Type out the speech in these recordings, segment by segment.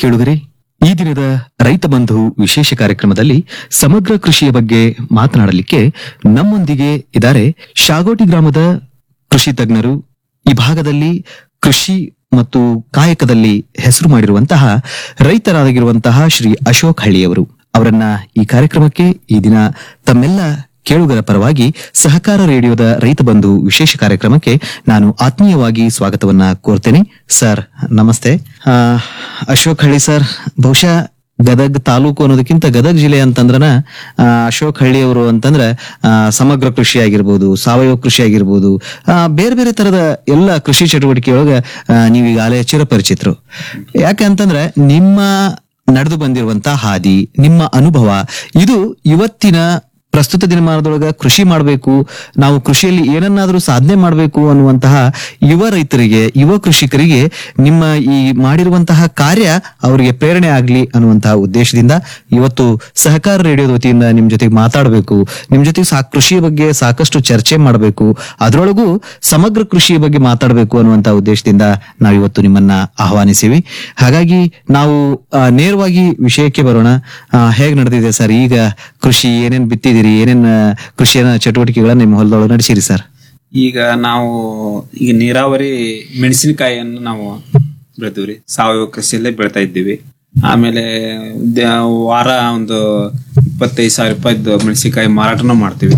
ಕೇಳುಗರೆ ಈ ದಿನದ ರೈತ ಬಂಧು ವಿಶೇಷ ಕಾರ್ಯಕ್ರಮದಲ್ಲಿ ಸಮಗ್ರ ಕೃಷಿಯ ಬಗ್ಗೆ ಮಾತನಾಡಲಿಕ್ಕೆ ನಮ್ಮೊಂದಿಗೆ ಇದ್ದಾರೆ ಶಾಗೋಟಿ ಗ್ರಾಮದ ಕೃಷಿ ತಜ್ಞರು ಈ ಭಾಗದಲ್ಲಿ ಕೃಷಿ ಮತ್ತು ಕಾಯಕದಲ್ಲಿ ಹೆಸರು ಮಾಡಿರುವಂತಹ ರೈತರಾಗಿರುವಂತಹ ಶ್ರೀ ಅಶೋಕ್ ಹಳ್ಳಿಯವರು ಅವರನ್ನ ಈ ಕಾರ್ಯಕ್ರಮಕ್ಕೆ ಈ ದಿನ ತಮ್ಮೆಲ್ಲ ಕೇಳುಗರ ಪರವಾಗಿ ಸಹಕಾರ ರೇಡಿಯೋದ ರೈತ ಬಂಧು ವಿಶೇಷ ಕಾರ್ಯಕ್ರಮಕ್ಕೆ ನಾನು ಆತ್ಮೀಯವಾಗಿ ಸ್ವಾಗತವನ್ನ ಕೋರ್ತೇನೆ ಸರ್ ನಮಸ್ತೆ ಆ, ಅಶೋಕ್ ಹಳ್ಳಿ ಸರ್ ಬಹುಶಃ ಗದಗ್ ತಾಲೂಕು ಅನ್ನೋದಕ್ಕಿಂತ ಗದಗ್ ಜಿಲ್ಲೆ ಅಂತಂದ್ರನ ಆ, ಅಶೋಕ್ ಹಳ್ಳಿಯವರು ಅಂತಂದ್ರ ಆ, ಸಮಗ್ರ ಕೃಷಿ ಆಗಿರ್ಬೋದು ಸಾವಯವ ಕೃಷಿ ಆಗಿರ್ಬೋದು ಆ, ಬೇರೆ ಬೇರೆ ತರದ ಎಲ್ಲ ಕೃಷಿ ಚಟುವಟಿಕೆಯೊಳಗ ಆ, ನೀವೀಗಾಗಲೇ ಚಿರಪರಿಚಿತರು ಯಾಕೆ ಅಂತಂದ್ರೆ ನಿಮ್ಮ ನಡೆದು ಬಂದಿರುವಂತಹ ಹಾದಿ ನಿಮ್ಮ ಅನುಭವ ಇದು ಇವತ್ತಿನ ಪ್ರಸ್ತುತ ದಿನಮಾನದೊಳಗ ಕೃಷಿ ಮಾಡಬೇಕು ನಾವು ಕೃಷಿಯಲ್ಲಿ ಏನನ್ನಾದ್ರೂ ಸಾಧನೆ ಮಾಡಬೇಕು ಅನ್ನುವಂತಹ ಯುವ ರೈತರಿಗೆ ಯುವ ಕೃಷಿಕರಿಗೆ ನಿಮ್ಮ ಈ ಮಾಡಿರುವಂತಹ ಕಾರ್ಯ ಅವರಿಗೆ ಪ್ರೇರಣೆ ಆಗ್ಲಿ ಅನ್ನುವಂತಹ ಉದ್ದೇಶದಿಂದ ಇವತ್ತು ಸಹಕಾರ ರೇಡಿಯೋದ ವತಿಯಿಂದ ನಿಮ್ ಜೊತೆಗೆ ಮಾತಾಡಬೇಕು ನಿಮ್ ಜೊತೆಗೆ ಸಾ ಕೃಷಿಯ ಬಗ್ಗೆ ಸಾಕಷ್ಟು ಚರ್ಚೆ ಮಾಡಬೇಕು ಅದರೊಳಗೂ ಸಮಗ್ರ ಕೃಷಿಯ ಬಗ್ಗೆ ಮಾತಾಡಬೇಕು ಅನ್ನುವಂತಹ ಉದ್ದೇಶದಿಂದ ನಾವು ಇವತ್ತು ನಿಮ್ಮನ್ನ ಆಹ್ವಾನಿಸಿವಿ ಹಾಗಾಗಿ ನಾವು ಆ, ನೇರವಾಗಿ ವಿಷಯಕ್ಕೆ ಬರೋಣ ಆ, ಹೇಗ್ ನಡೆದಿದೆ ಸರ್ ಈಗ ಕೃಷಿ ಏನೇನ್ ಬಿತ್ತಿದಿರಿ ಏನೇನ್ ಆ, ಕೃಷಿಯ ಚಟುವಟಿಕೆಗಳನ್ನ ನಿಮ್ಮ ಹೊಲದೊಳಗೆ ನಡೆಸಿರಿ ಸರ್ ಈಗ ನಾವು ಈಗ ನೀರಾವರಿ ಮೆಣಸಿನಕಾಯಿಯನ್ನು ನಾವು ಬೆಳಿತೀವ್ರಿ ಸಾವಯವ ಕೃಷಿಯಲ್ಲೇ ಬೆಳಿತಾ ಇದ್ದೀವಿ ಆಮೇಲೆ ದ- ವಾರ ಒಂದು ಇಪ್ಪತ್ತೈದು ಸಾವಿರ ರೂಪಾಯಿದ್ದು ಮೆಣಸಿನಕಾಯಿ ಮಾರಾಟನೂ ಮಾಡ್ತೀವಿ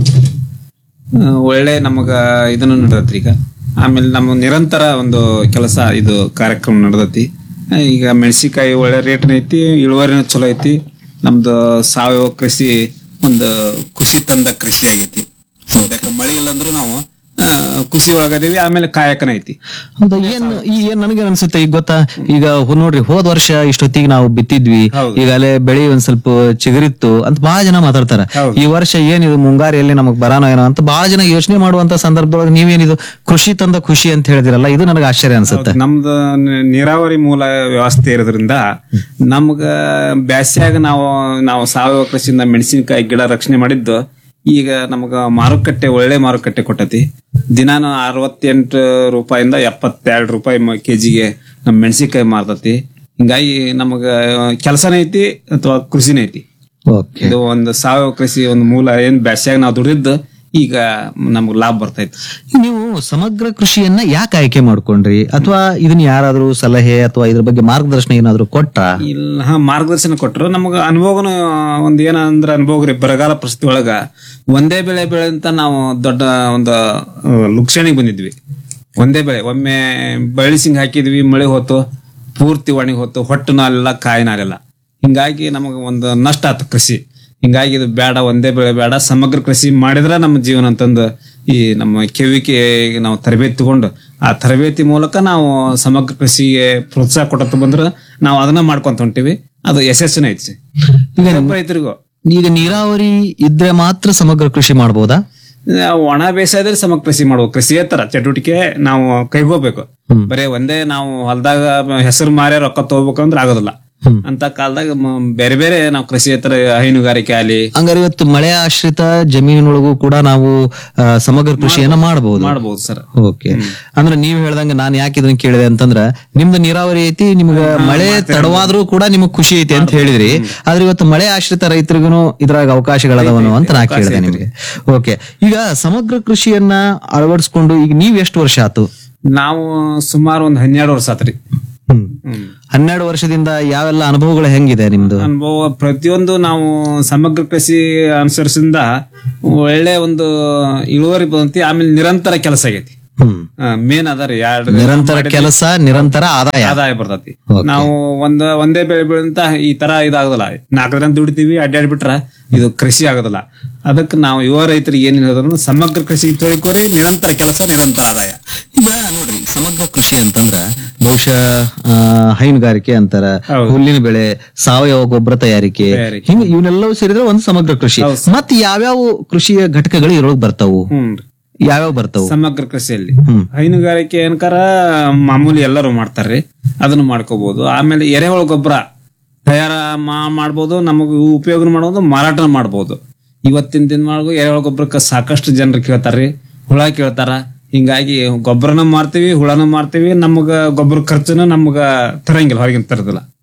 ಆ, ಒಳ್ಳೆ ನಮಗ ಇದನ್ನು ನಡೆದತ್ರಿ ಈಗ ಆಮೇಲೆ ನಮ್ಮ ನಿರಂತರ ಒಂದು ಕೆಲಸ ಇದು ಕಾರ್ಯಕ್ರಮ ನಡೆದತಿ ಆ, ಈಗ ಮೆಣಸಿನಕಾಯಿ ಒಳ್ಳೆ ರೇಟ್ನ ಐತಿ ಇಳುವರಿನೂ ಚಲೋ ಐತಿ ನಮ್ದು ಸಾವಯವ ಕೃಷಿ ಒಂದು ಖುಷಿ ತಂದ ಕೃಷಿ ಆಗೈತಿ ಯಾಕೆ ಮಳೆ ಇಲ್ಲ ಅಂದ್ರೂ ನಾವು ಆ, ಖುಷಿ ಒಳಗದೀವಿ ಆಮೇಲೆ ಕಾಯಕನ ಐತಿ ಹೌದಾ ಏನ್ ಈ ಏನ್ ನನಗೆ ಅನ್ಸುತ್ತೆ ಈಗ ಗೊತ್ತಾ ಈಗ ಹೋ- ನೋಡ್ರಿ ಹೋದ್ ವರ್ಷ ಇಷ್ಟೊತ್ತಿಗೆ ನಾವು ಬಿತ್ತಿದ್ವಿ ಹೌದು. ಈಗಾಗಲೇ ಬೆಳೆ ಒಂದ್ ಸ್ವಲ್ಪ ಚಿಗುರಿತ್ತು ಅಂತ ಬಹಳ ಜನ ಮಾತಾಡ್ತಾರ ಹೌದು. ಈ ವರ್ಷ ಏನಿದು ಮುಂಗಾರಿಯಲ್ಲಿ ನಮಗ್ ಬರಾನೋ ಏನೋ ಅಂತ ಬಹಳ ಜನ ಯೋಚನೆ ಮಾಡುವಂತ ಸಂದರ್ಭದೊಳಗೆ ನೀವೇನಿದು ಕೃಷಿ ತಂದ ಖುಷಿ ಅಂತ ಹೇಳಿದಿರಲ್ಲ ಇದು ನನಗೆ ಆಶ್ಚರ್ಯ ಅನ್ಸುತ್ತೆ ನಮ್ದು ನಿ- ನೀರಾವರಿ ಮೂಲ ವ್ಯವಸ್ಥೆ ಇರೋದ್ರಿಂದ ನಮ್ಗ ಬ್ಯಾಸ್ಯಾಗ ನಾವು ನಾವು ಸಾವಯವ ಕೃಷಿಯಿಂದ ಮೆಣಸಿನಕಾಯಿ ಗಿಡ ರಕ್ಷಣೆ ಮಾಡಿದ್ದು ಈಗ ನಮಗ ಮಾರುಕಟ್ಟೆ ಒಳ್ಳೆ ಮಾರುಕಟ್ಟೆ ಕೊಟ್ಟತಿ ದಿನಾನು ಅರವತ್ತೆಂಟು ರೂಪಾಯಿಂದ ಎಪ್ಪತ್ತೆರಡು ರೂಪಾಯಿ ಮ- ಕೆಜಿಗೆ ನಮ್ ಮೆಣಸಿನಕಾಯಿ ಮಾರ್ತತಿ ಹಿಂಗಾಗಿ ನಮಗ ಕೆಲಸನೇ ಐತಿ ಅಥವಾ ಕೃಷಿನೇ ಐತಿ ಓಕೆ ಇದು ಒಂದು ಸಾವಯವ ಕೃಷಿ ಒಂದು ಮೂಲ ಏನ್ ಬ್ಯಾಸ್ಯಾಗ ನಾವು ದುಡಿದ್ದು ಈಗ ನಮ್ಗೆ ಲಾಭ ಬರ್ತೈತಿ ನೀವು ಸಮಗ್ರ ಕೃಷಿಯನ್ನ ಯಾಕೆ ಆಯ್ಕೆ ಮಾಡ್ಕೊಂಡ್ರಿ ಅಥವಾ ಇದನ್ನ ಯಾರಾದ್ರೂ ಸಲಹೆ ಅಥವಾ ಇದ್ರ ಬಗ್ಗೆ ಮಾರ್ಗದರ್ಶನ ಏನಾದ್ರೂ ಕೊಟ್ರ ಇಲ್ಲ ಹಾ ಮಾರ್ಗದರ್ಶನ ಕೊಟ್ಟರು ನಮಗ ಅನುಭವನು ಒಂದ್ ಏನಂದ್ರ ಅನುಭವ ರೀ ಬರಗಾಲ ಪರಿಸ್ಥಿತಿ ಒಳಗ ಒಂದೇ ಬೆಳೆ ಬೆಳೆ ಅಂತ ನಾವು ದೊಡ್ಡ ಒಂದು ಲುಕ್ಷಣಿಗೆ ಬಂದಿದ್ವಿ ಒಂದೇ ಬೆಳೆ ಒಮ್ಮೆ ಬಳ್ಳಿಸಿಂಗ್ ಹಾಕಿದ್ವಿ ಮಳೆ ಹೋತು ಪೂರ್ತಿ ಒಣಗಿ ಹೋತು ಹೊಟ್ಟು ನಾಲೆಲ್ಲ ಕಾಯಿ ನಾಲೆಲ್ಲ ಹಿಂಗಾಗಿ ನಮಗ ಒಂದು ನಷ್ಟ ಆತು ಕೃಷಿ ಹಿಂಗಾಗಿ ಇದು ಬೇಡ ಒಂದೇ ಬೆಳೆ ಬೇಡ ಸಮಗ್ರ ಕೃಷಿ ಮಾಡಿದ್ರ ನಮ್ಮ ಜೀವನ ಅಂತಂದು ಈ ನಮ್ಮ ಕೆವಿಕೆ ನಾವು ತರಬೇತಿ ತಗೊಂಡು ಆ ತರಬೇತಿ ಮೂಲಕ ನಾವು ಸಮಗ್ರ ಕೃಷಿಗೆ ಪ್ರೋತ್ಸಾಹ ಕೊಡತ್ತ ಬಂದ್ರ ನಾವು ಅದನ್ನ ಮಾಡ್ಕೊಂತ ಹೊಂಟಿವಿ ಅದು ಯಶಸ್ಸಿನ ಐತಿ ಈಗ ನಮ್ಮ ರೈತರಿಗೂ ಈಗ ನೀರಾವರಿ ಇದ್ರೆ ಮಾತ್ರ ಸಮಗ್ರ ಕೃಷಿ ಮಾಡ್ಬೋದಾ ನಾವು ಒಣ ಬೇಸಾಯದಲ್ಲಿ ಸಮಗ್ರ ಕೃಷಿ ಮಾಡ್ಬೇಕು ಕೃಷಿಯೇತರ ಚಟುವಟಿಕೆ ನಾವು ಕೈಗೋಬೇಕು ಬರೇ ಒಂದೇ ನಾವು ಹೊಲದಾಗ ಹೆಸರು ಮಾರೇ ರೊಕ್ಕ ತಗೋಬೇಕಂದ್ರೆ ಆಗೋದಿಲ್ಲ ಅಂತ ಕಾಲದಾಗ ಮ- ಬೇರೆ ಬೇರೆ ನಾವು ಕೃಷಿಯೇತರ ಹೈನುಗಾರಿಕೆ ಆಗಲಿ ಹಂಗಾರೆ ಇವತ್ತು ಮಳೆ ಆಶ್ರಿತ ಜಮೀನಿನೊಳಗೂ ಕೂಡ ನಾವು ಆ, ಸಮಗ್ರ ಕೃಷಿಯನ್ನ ಮಾಡಬಹುದು ಮಾಡ್ಬೋದು ಸರ್ ಓಕೆ ಅಂದ್ರೆ ನೀವ್ ಹೇಳ್ದಂಗ ನಾನ್ ಯಾಕೆ ಇದನ್ನ ಕೇಳಿದೆ ಅಂತಂದ್ರ ನಿಮ್ದು ನೀರಾವರಿ ಐತಿ ನಿಮ್ಗ ಮಳೆ ತಡವಾದ್ರೂ ಕೂಡ ನಿಮಗ್ ಖುಷಿ ಐತಿ ಅಂತ ಹೇಳಿದ್ರಿ ಆದ್ರೆ ಇವತ್ತು ಮಳೆ ಆಶ್ರಿತ ರೈತರಿಗೂ ಇದ್ರಾಗ ಅವಕಾಶಗಳದವನು ಅಂತ ನಾ ಕೇಳಿದೆ ನಿಮ್ಗೆ ಓಕೆ ಈಗ ಸಮಗ್ರ ಕೃಷಿಯನ್ನ ಅಳವಡಿಸ್ಕೊಂಡು ಈಗ ನೀವ್ ಎಷ್ಟು ವರ್ಷ ಆತು ನಾವು ಸುಮಾರು ಒಂದ್ ಹನ್ನೆರಡು ವರ್ಷ ಆತ್ರಿ ಹ್ಮ್ ಹ್ಮ್ ಹನ್ನೆರಡು ವರ್ಷದಿಂದ ಯಾವೆಲ್ಲ ಅನುಭವಗಳು ಹೆಂಗಿದೆ ನಿಮ್ದು ಅನುಭವ ಪ್ರತಿಯೊಂದು ನಾವು ಸಮಗ್ರ ಕೃಷಿ ಅನುಸರಿಸಿಂದ ಒಳ್ಳೆ ಒಂದು ಇಳುವರಿ ಬಂತಿ ಆಮೇಲೆ ನಿರಂತರ ಕೆಲಸ ಆಗೈತಿ ಹ್ಮ್ ಮೇನ್ ಅದ ರೀ ಎರಡು ನಿರಂತರ ಕೆಲಸ ನಿರಂತರ ಆದಾಯ ಆದಾಯ ಬರ್ತೈತಿ Okay. ನಾವು ಒಂದ್ ಒಂದೇ ಬೆಳೆ ಬೆಳೆಂತ ಈ ತರ ಇದಾಗೋದಿಲ್ಲ ನಾಲ್ಕು ದಿನ ದುಡಿತೀವಿ ಅಡ್ಡಾಡಿ ಬಿಟ್ರ ಇದು ಕೃಷಿ ಆಗೋದಿಲ್ಲ ಅದಕ್ಕೆ ನಾವು ಯುವ ರೈತರಿಗೆ ಏನ್ ಹೇಳಿದ್ರು ಸಮಗ್ರ ಕೃಷಿ ತೊಳಿಕೋರಿ ನಿರಂತರ ಕೆಲಸ ನಿರಂತರ ಆದಾಯ ಈಗ ನೋಡ್ರಿ ಸಮಗ್ರ ಕೃಷಿ ಅಂತಂದ್ರ ಬಹುಶಃ ಆ, ಹೈನುಗಾರಿಕೆ ಅಂತಾರ ಹೌದು. ಹುಲ್ಲಿನ ಬೆಳೆ ಸಾವಯವ ಗೊಬ್ಬರ ತಯಾರಿಕೆ ತಯಾರಿಕೆ. ಹಿಂಗ ಇವನ್ನೆಲ್ಲವೂ ಸೇರಿದ್ರೆ ಒಂದು ಸಮಗ್ರ ಕೃಷಿ ಮತ್ ಯಾವ್ಯಾವ ಕೃಷಿಯ ಘಟಕಗಳು ಇದ್ರೊಳಗೆ ಬರ್ತಾವು ಹ್ಮ್ ಯಾವ್ಯಾವ ಬರ್ತಾವು ಸಮಗ್ರ ಕೃಷಿಯಲ್ಲಿ ಹ್ಮ್. ಹೈನುಗಾರಿಕೆ ಏನ್ಕಾರ ಮಾಮೂಲಿ ಎಲ್ಲರೂ ಮಾಡ್ತಾರ್ರಿ ಅದನ್ನು ಮಾಡ್ಕೋಬಹುದು ಆಮೇಲೆ ಎರೆಹುಳ ಗೊಬ್ಬರ ತಯಾರ ಮಾ- ಮಾಡ್ಬೋದು ನಮಗೆ ಉಪಯೋಗ ಮಾಡೋದು ಮಾರಾಟ ಮಾಡ್ಬೋದು ಇವತ್ತಿನ ದಿನ ಎರೆಹುಳ ಗೊಬ್ಬರಕ್ಕೆ ಸಾಕಷ್ಟು ಜನರು ಕೇಳ್ತಾರ್ರಿ ಹುಳ ಕೇಳ್ತಾರ ಹಿಂಗಾಗಿ ಗೊಬ್ಬರನ ಮಾರ್ತೀವಿ ಹುಳನ ಮಾರ್ತೀವಿ ನಮಗ ಗೊಬ್ಬರ ಖರ್ಚುನ ನಮಗ ತರಂಗಿಲ್ಲ ಹೊರಗಿನ ತರದಿಲ್ಲ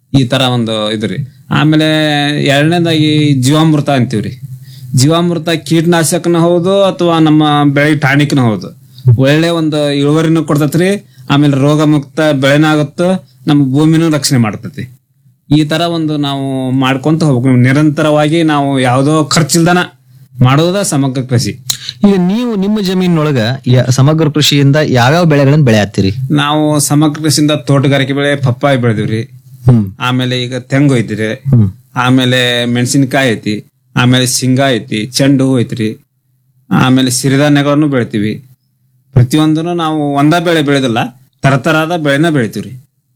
ಈ ತರ ಒಂದು ಇದ್ರಿ ಆಮೇಲೆ ಎರಡನೇದಾಗಿ ಜೀವಾಮೃತ ಅಂತೀವ್ರಿ ಜೀವಾಮೃತ ಕೀಟನಾಶಕನ ಹೌದು ಅಥವಾ ನಮ್ಮ ಬೆಳೆ ಟಾನಿಕ್ನ ಹೌದು ಒಳ್ಳೆ ಒಂದು ಇಳುವರಿನೂ ಕೊಡ್ತೈತ್ರಿ ಆಮೇಲೆ ರೋಗ ಮುಕ್ತ ಬೆಳೆನಾಗುತ್ತ ನಮ್ಮ ಭೂಮಿನೂ ರಕ್ಷಣೆ ಮಾಡ್ತೈತಿ ಈ ತರ ಒಂದು ನಾವು ಮಾಡ್ಕೊಂತ ಹೋಗ್ಬೇಕು ನಿರಂತರವಾಗಿ ನಾವು ಯಾವುದೋ ಖರ್ಚಿಲ್ದನ ಮಾಡೋದ ಸಮಗ್ರ ಕೃಷಿ ಈಗ ನೀವು ನಿಮ್ಮ ಜಮೀನೊಳಗ ಯ- ಸಮಗ್ರ ಕೃಷಿಯಿಂದ ಯಾವ್ಯಾವ ಬೆಳೆಗಳನ್ನ ಬೆಳೆ ಹತ್ತೀರಿ ನಾವು ಸಮಗ್ರ ಕೃಷಿಯಿಂದ ತೋಟಗಾರಿಕೆ ಬೆಳೆ ಪಪ್ಪಾಯಿ ಬೆಳೆದಿವ್ರಿ ಹ್ಮ್ ಆಮೇಲೆ ಈಗ ತೆಂಗು ಐತ್ರಿ ಹ್ಮ್ ಆಮೇಲೆ ಮೆಣಸಿನಕಾಯಿ ಐತಿ ಆಮೇಲೆ ಶೇಂಗಾ ಐತಿ ಚೆಂಡು ಹೂ ಐತ್ರಿ ಆಮೇಲೆ ಸಿರಿಧಾನ್ಯಗಳನ್ನು ಬೆಳಿತೀವಿ ಪ್ರತಿಯೊಂದನ್ನು ನಾವು ಒಂದ ಬೆಳೆ ಬೆಳೆದಿಲ್ಲ ತರತರಾದ ಬೆಳೆನ ಬೆಳಿತೀವ್ರಿ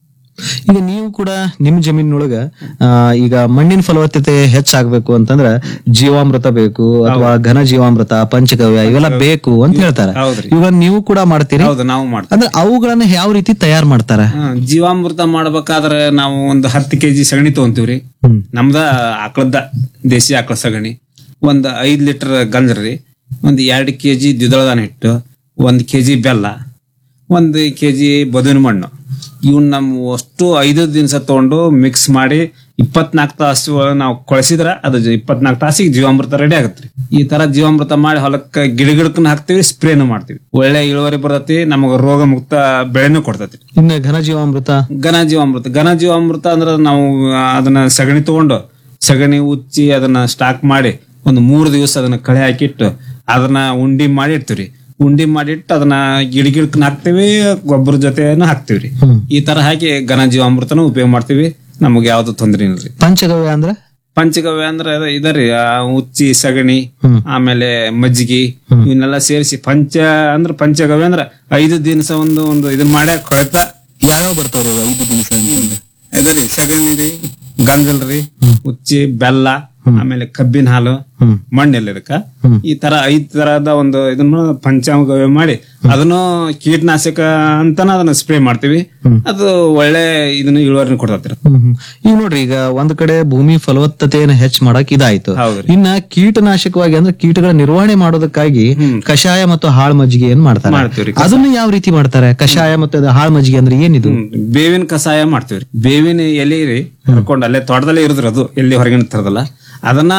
ಈಗ ನೀವು ಕೂಡ ನಿಮ್ ಜಮೀನೊಳಗ ಆ, ಈಗ ಮಣ್ಣಿನ ಫಲವತ್ತತೆ ಹೆಚ್ಚಾಗ್ಬೇಕು ಅಂತಂದ್ರ ಜೀವಾಮೃತ ಬೇಕು ಅಥವಾ ಘನ ಜೀವಾಮೃತ ಪಂಚಗವ್ಯ ಇವೆಲ್ಲ ಬೇಕು ಅಂತ ಹೇಳ್ತಾರ ಹೌದ್ರಿ ಇವಾಗ ನೀವು ಕೂಡ ಮಾಡ್ತೀರಿ ಹೌದು ನಾವು ಮಾಡ್ತೀವಿ ಅಂದ್ರೆ ಅವುಗಳನ್ನ ಯಾವ ರೀತಿ ತಯಾರು ಮಾಡ್ತಾರ ಹಾ, ಜೀವಾಮೃತ ಮಾಡ್ಬೇಕಾದ್ರೆ ನಾವು ಒಂದು ಹತ್ತು ಕೆಜಿ ಸಗಣಿ ತಗೊಂತೀವ್ರಿ ಹ್ಮ್ ನಮ್ದ ಆಕಳದ ದೇಸಿ ಆಕಳ ಸಗಣಿ ಒಂದ್ ಐದ್ ಲೀಟರ್ ಗಂಜರಿ ಒಂದ್ ಎರಡ್ ಕೆಜಿ ದ್ವಿದಳದಾನ ಹಿಟ್ಟು ಒಂದ್ ಕೆಜಿ ಬೆಲ್ಲ ಒಂದ್ ಕೆಜಿ ಬದುವಿನ ಮಣ್ಣು ಇವನ್ ನಮ್ಮ ಅಷ್ಟು ಐದು ದಿವಸ ತಗೊಂಡು ಮಿಕ್ಸ್ ಮಾಡಿ ಇಪ್ಪತ್ನಾಲ್ಕು ತಾಸು ಒಳಗ್ ನಾವು ಕೊಳಸಿದ್ರ ಅದು ಇಪ್ಪತ್ನಾಲ್ಕು ತಾಸಿಗೆ ಜೀವಾಮೃತ ರೆಡಿ ಆಗತ್ರಿ ಈ ತರ ಜೀವಾಮೃತ ಮಾಡಿ ಹೊಲಕ್ಕ ಗಿಡ ಗಿಡಕ್ಕನ್ನ ಹಾಕ್ತಿವಿ ಸ್ಪ್ರೇನು ಮಾಡ್ತೀವಿ ಒಳ್ಳೆ ಇಳುವರಿ ಬರ್ತೈತಿ ನಮಗ ರೋಗ ಮುಕ್ತ ಬೆಳೆನೂ ಕೊಡ್ತೈತಿ ಇನ್ನ ಘನ ಜೀವಾಮೃತ ಘನ ಜೀವಾಮೃತ ಘನ ಜೀವಾಮೃತ ಅಂದ್ರೆ ನಾವು ಆ, ಅದನ್ನ ಸಗಣಿ ತಗೊಂಡು ಸಗಣಿ ಉಚ್ಚಿ ಅದನ್ನ ಸ್ಟಾಕ್ ಮಾಡಿ ಒಂದು ಮೂರು ದಿವಸ ಅದನ್ನ ಕಳೆ ಹಾಕಿಟ್ಟು ಅದನ್ನ ಉಂಡಿ ಮಾಡಿ ಇಡ್ತೀವ್ರಿ ಉಂಡಿ ಮಾಡಿಟ್ಟು ಅದನ್ನ ಗಿಡ ಗಿಡಕ್ಕನ ಹಾಕ್ತಿವಿ ಗೊಬ್ಬರ ಜೊತೆನೂ ಹಾಕ್ತಿವ್ರಿ ಹ್ಮ್. ಈ ತರ ಹಾಕಿ ಘನ ಜೀವಾಮೃತನ ಉಪಯೋಗ ಮಾಡ್ತೀವಿ ನಮ್ಗೆ ಯಾವ್ದು ತೊಂದ್ರೆ ಇಲ್ರಿ ಪಂಚಗವ್ಯ ಅಂದ್ರ ಪಂಚಗವ್ಯ ಅಂದ್ರೆ ಅದ- ಇದರಿ ಆ, ಉಚ್ಚಿ ಸಗಣಿ ಹ್ಮ್. ಆಮೇಲೆ ಮಜ್ಜಿಗೆ ಇವನ್ನೆಲ್ಲ ಸೇರಿಸಿ ಪಂಚ ಅಂದ್ರೆ ಪಂಚಗವ್ಯ ಅಂದ್ರೆ ಐದು ದಿನಸ ಒಂದು ಒಂದು ಇದನ್ನ ಮಾಡ್ಯಾಕ ಕೊಳ್ತ ಯಾವ್ಯಾವ ಬರ್ತಾವ್ರಿ ಅವು ಐದು ದಿವಸ ಇದರಿ ಸಗಣಿ ರೀ ಗಂಜಲ್ ರೀ ಉಚ್ಚಿ ಬೆಲ್ಲ ಆಮೇಲೆ ಕಬ್ಬಿನ ಹಾಲು ಹ್ಮ್ ಮಣ್ಣೆಲ್ಲ ಇದಕ್ಕ ಹ್ಮ್. ಈ ತರ ಐದ್ ತರಹದ ಒಂದು ಇದನ್ನ ಪಂಚಾಂಗವ್ಯ ಮಾಡಿ ಅದನ್ನು ಕೀಟನಾಶಕ ಅಂತಾನ ಅದನ್ನ ಸ್ಪ್ರೇ ಮಾಡ್ತೀವಿ ಅದು ಒಳ್ಳೆ ಇದನ್ನ ಇಳುವರಿನ ಕೊಡ್ತೈತಿ ಹ್ಮ್ ಹ್ಮ್. ಈಗ ನೋಡ್ರಿ ಈಗ ಒಂದ್ ಕಡೆ ಭೂಮಿ ಫಲವತ್ತತೆಯನ್ನು ಹೆಚ್ಚ್ ಮಾಡಕ್ ಇದಾಯ್ತು ಹೌದ್ರಿ ಇನ್ನ ಕೀಟನಾಶಕವಾಗಿ ಅಂದ್ರೆ ಕೀಟಗಳ ನಿರ್ವಹಣೆ ಮಾಡೋದಕ್ಕಾಗಿ ಕಷಾಯ ಮತ್ತು ಹಾಳ್ ಮಜ್ಜಿಗೆಯನ್ನು ಮಾಡ್ತಾರೆ ಮಾಡ್ತೀವ್ರಿ ಅದನ್ನ ಯಾವ ರೀತಿ ಮಾಡ್ತಾರೆ ಕಷಾಯ ಮತ್ತು ಅದು ಹಾಳ್ ಮಜ್ಜಿಗೆ ಅಂದ್ರೆ ಏನಿದು ಹ್ಮ್. ಬೇವಿನ ಕಷಾಯ ಮಾಡ್ತೀವ್ರಿ ಬೇವಿನ ಎಲೆ ರೀ ಹರ್ಕೊಂಡು ಅಲ್ಲೇ ತೋಟದಲ್ಲೇ ಇರುದ್ರಿ ಅದು ಎಲ್ಲಿ ಹೊರಗಿನ ತರದಲ್ಲ ಅದನ್ನ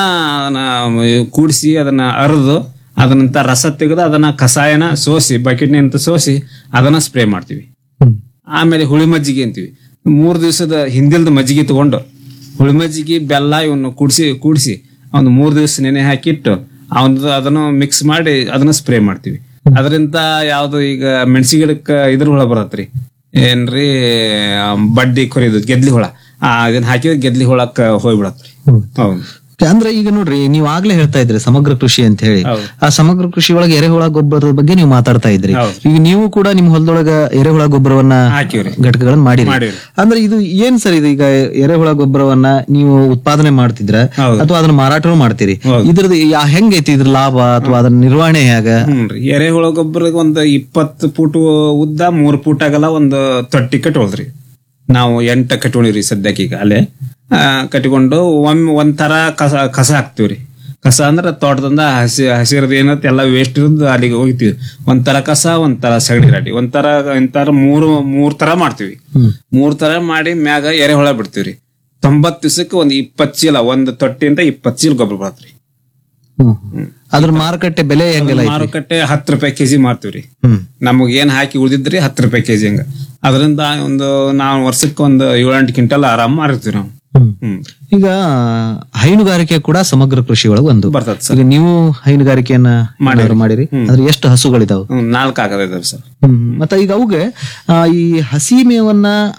ಕೂಡಿಸಿ ಅದನ್ನ ಅರೆದು ಅದನ್ನಂತ ರಸ ತೆಗೆದು ಅದನ್ನ ಕಷಾಯನ ಸೋಸಿ ಬಕೆಟ್ನಿಂದ ಸೋಸಿ ಅದನ್ನ ಸ್ಪ್ರೇ ಮಾಡ್ತೀವಿ ಹ್ಮ್. ಆಮೇಲೆ ಹುಳಿ ಮಜ್ಜಿಗೆ ಅಂತೀವಿ ಮೂರು ದಿವಸದ ಹಿಂದಿಲ್ದ ಮಜ್ಜಿಗೆ ತಗೊಂಡು ಹುಳಿ ಮಜ್ಜಿಗೆ ಬೆಲ್ಲ ಇವನ್ನ ಕೂಡಿಸಿ ಕೂಡಿಸಿ ಒಂದು ಮೂರು ದಿವಸ ನೆನೆ ಹಾಕಿಟ್ಟು ಅವನದು ಅದನ್ನು ಮಿಕ್ಸ್ ಮಾಡಿ ಅದನ್ನ ಸ್ಪ್ರೇ ಮಾಡ್ತೀವಿ ಅದರಿಂದ ಯಾವ್ದು ಈಗ ಮೆಣಸಿ ಗಿಡಕ್ಕೆ ಇದ್ರ ಹುಳ ಬರತ್ರಿ ಏನ್ರಿ ಆ, ಬಡ್ಡಿ ಕೊರಿಯೋದು ಗೆದ್ಲಿ ಹುಳ ಆ ಇದನ್ನ ಹಾಕಿದ್ರೆ ಗೆದ್ಲಿ ಹುಳಕ್ಕ ಹೋಗ್ಬಿಡತ್ರಿ ಹ್ಮ್. ಹೌದು ಅಂದ್ರೆ ಈಗ ನೋಡ್ರಿ ನೀವು ಆಗ್ಲೇ ಹೇಳ್ತಾ ಇದ್ರಿ ಸಮಗ್ರ ಕೃಷಿ ಅಂತ ಹೇಳಿ ಹೌದು. ಆ ಸಮಗ್ರ ಕೃಷಿ ಒಳಗೆ ಎರೆಹುಳ ಗೊಬ್ಬರದ ಬಗ್ಗೆ ನೀವು ಮಾತಾಡ್ತಾ ಇದ್ರಿ ಹೌದು. ಈಗ ನೀವು ಕೂಡ ನಿಮ್ ಹೊಲದೊಳಗ ಎರೆಹುಳ ಗೊಬ್ಬರವನ್ನ ಹಾಕಿವ್ರಿ ಘಟಕಗಳನ್ನ ಮಾಡಿರಿ ಮಾಡಿವ್ರಿ. ಅಂದ್ರೆ ಇದು ಏನ್ ಸರ್ ಇದು ಈಗ ಎರೆಹುಳ ಗೊಬ್ಬರವನ್ನ ನೀವು ಉತ್ಪಾದನೆ ಮಾಡ್ತಿದ್ರ ಹೌದು. ಅಥವಾ ಅದನ್ನ ಮಾರಾಟನೂ ಮಾಡ್ತೀರಿ ಹೌದು. ಇದ್ರದ್ದು ಯಾ- ಹೆಂಗೈತಿ ಇದ್ರ ಲಾಭ ಅಥವಾ ಅದನ್ನ ನಿರ್ವಹಣೆ ಹೇಗ ಹ್ಞೂನ್ರಿ ಎರೆಹುಳ ಗೊಬ್ಬರ ಒಂದು ಇಪ್ಪತ್ತು ಫೂಟ್ ಉದ್ದ ಮೂರ್ ಫೂಟ್ ಆಗಲ್ಲ ಒಂದು ತೊಟ್ಟಿ ಕಟ್ಕೊಳ್ರಿ ನಾವು ಎಂಟ ಕಟ್ಕೊಂಡಿವ್ರಿ ಸದ್ಯಕ್ಕೆ ಈಗ ಅಲ್ಲೇ ಆ, ಕಟ್ಕೊಂಡು ಒಮ್ಮೆ ಒಂಥರ ಕಸ ಕಸ ಹಾಕ್ತಿವ್ರಿ ಕಸ ಅಂದ್ರೆ ತೋಟದಿಂದ ಹಸಿ ಹಸಿರದ ಏನತ್ತೆ ಎಲ್ಲ ವೇಸ್ಟ್ ಇರೋದು ಅಲ್ಲಿಗೆ ಹೋಗ್ತೀವಿ ಒಂಥರ ಕಸ ಒಂಥರ ಸಗಣಿ ರಾಡಿ ಒಂಥರ ಇಂಥರ ಮೂರು ಮೂರ್ ತರ ಮಾಡ್ತೀವಿ ಹ್ಮ್. ಮೂರ್ ತರ ಮಾಡಿ ಮ್ಯಾಗ ಎರೆಹುಳ ಬಿಡ್ತೀವ್ರಿ ತೊಂಬತ್ ದಿವಸಕ್ಕೆ ಒಂದ್ ಇಪ್ಪತ್ ಚೀಲ ಒಂದ್ ತೊಟ್ಟಿಯಿಂದ ಇಪ್ಪತ್ ಚೀಲ ಗೊಬ್ಬರ ಬರತ್ರಿ ಹ್ಮ್. ಅದ್ರ ಮಾರುಕಟ್ಟೆ ಬೆಲೆ ಹೆಂಗೆಲ್ಲ ಐತಿ ಮಾರುಕಟ್ಟೆ ಹತ್ತು ರೂಪಾಯಿ ಕೆಜಿ ಮಾರ್ತೀವ್ರಿ ಹ್ಮ್ ನಮಗ್ ಏನ್ ಹಾಕಿ ಉಳಿದಿದ್ರಿ ಹತ್ತು ರೂಪಾಯಿ ಕೆಜಿ ಹಂಗ ಅದರಿಂದ ಒಂದು ನಾವು ವರ್ಷಕ್ಕೆ ಒಂದು ಏಳೆಂಟು ಕ್ವಿಂಟಲ್ ಆರಾಮ್ ಮಾರಿರ್ತೀವಿ ನಾವು ಹ್ಮ್. ಹ್ಮ್ ಈಗ ಹೈನುಗಾರಿಕೆ ಕೂಡ ಸಮಗ್ರ ಕೃಷಿ ಒಳಗೆ ಒಂದು ಬರ್ತದ ಸರ್ ಈಗ ನೀವು ಹೈನುಗಾರಿಕೆಯನ್ನ ಏನಾದ್ರು ಮಾಡಿರಿ ಅಂದ್ರೆ ಎಷ್ಟು ಹಸುಗಳಿದಾವೆ ನಾಲ್ಕು ಆಗದ ಸರ್ ಹ್ಮ್ ಮತ್ತೆ ಈಗ ಅವುಗೆ ಆ, ಈ ಹಸಿ ಮೇವನ್ನ